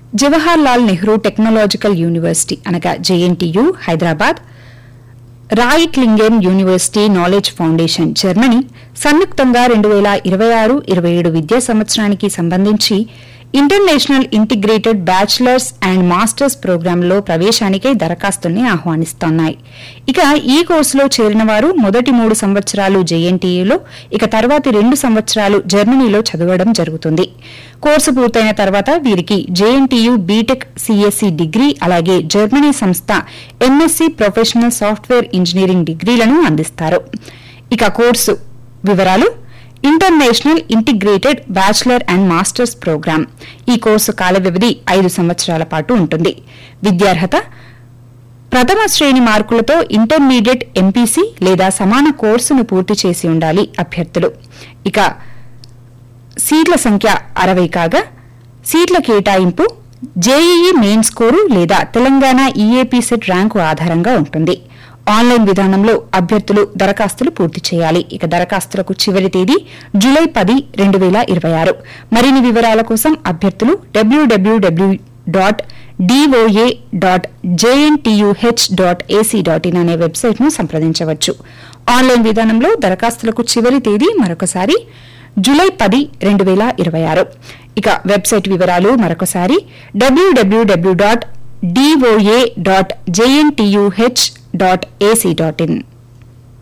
Jawahar Lal Nehru technological university అనగా JNTU Hyderabad Reutlingen university knowledge foundation Germany సంయుక్తంగా రెండు వేల ఇరవై ఆరు ఇరవై ఏడు విద్యా సంవత్సరానికి సంబంధించి international integrated bachelors and masters ప్రోగ్రాంలో ప్రవేశానికై దరఖాస్తుల్ని ఆహ్వానిస్తున్నాయి ఇక ఈ కోర్సులో చేరిన వారు మొదటి మూడు సంవత్సరాలు జేఎన్టీయూలో ఇక తర్వాతి రెండు సంవత్సరాలు జర్మనీలో చదవడం జరుగుతుంది కోర్సు పూర్తయిన తర్వాత వీరికి జేఎన్టీయూ బీటెక్ సిఎస్సి డిగ్రీ అలాగే జర్మనీ సంస్థ ఎంఎస్సి ప్రొఫెషనల్ సాఫ్ట్వేర్ ఇంజనీరింగ్ డిగ్రీలను అందిస్తారు ఇక కోర్సు వివరాలు international integrated bachelor and masters program ఈ కోర్సు కాల వ్యవధి ఐదు సంవత్సరాల పాటు ఉంటుంది విద్యార్హత ప్రథమ శ్రేణి మార్కులతో ఇంటర్మీడియట్ ఎంపీసీ లేదా సమాన కోర్సును పూర్తి చేసి ఉండాలి అభ్యర్థులు ఇక సీట్ల సంఖ్య అరవై కాగా సీట్ల కేటాయింపు జేఈఈ మెయిన్ స్కోరు లేదా తెలంగాణ ఈఏపీ సెట్ ర్యాంకు ఆధారంగా ఉంటుంది ఆన్లైన్ విధానంలో అభ్యర్థులు దరఖాస్తులు పూర్తి చేయాలి ఇక దరఖాస్తులకు చివరి తేదీ జూలై పది రెండు వేల ఇరవై ఆరు మరిన్ని వివరాల కోసం అభ్యర్థులు W W W dot DOA dot JNTUH dot AC dot in అనే వెబ్సైట్ను సంప్రదించవచ్చు ఆన్లైన్ విధానంలో దరఖాస్తులకు చివరి తేదీ మరొకసారి జూలై పది రెండు వేల ఇరవై ఆరు ఇక వెబ్సైట్ వివరాలు మరొకసారి W W W dot DOA dot JNTUH dot AC dot in